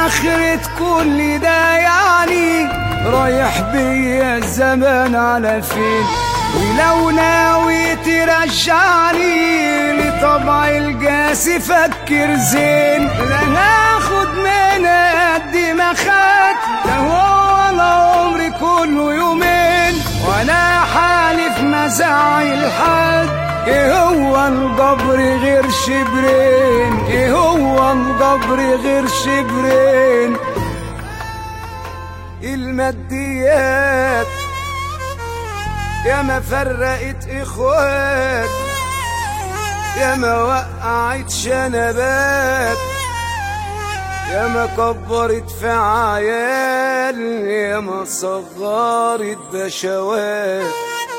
اخرة كل ده يعني رايح بيا الزمان على فين ولو ناوي ترجعني لطبع الجاسي فكر زين لا هاخد من قد ما خدت ده هو انا عمري كله يومين وانا حالف مزاعل حد ايه هو الجبر غير شبرين ايه هو الجبر غير شبرين الماديات يا ما فرقت اخوات يا ما وقعت شنبات يا ما كبرت في عيال يا ما صغرت بشوات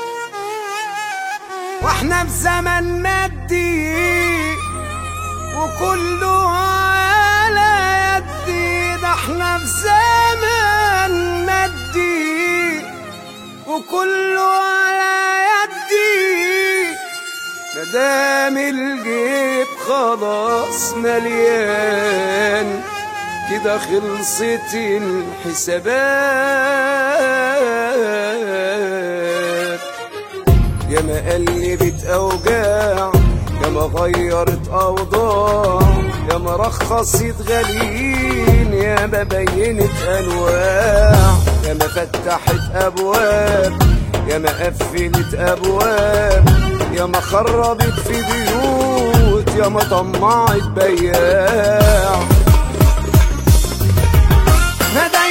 واحنا في زمن مادي وكله على يدي ده احنا في زمن مادي وكله على يدي مدام الجيب خلاص مليان كده خلصت الحسابات يا ما قلبت اوجاع يا ما غيرت اوضاع يا ما رخصت غاليين يا ما بينت انواع يا ما فتحت ابواب يا ما قفلت ابواب يا ما خربت في بيوت يا ما طمعت بياع ما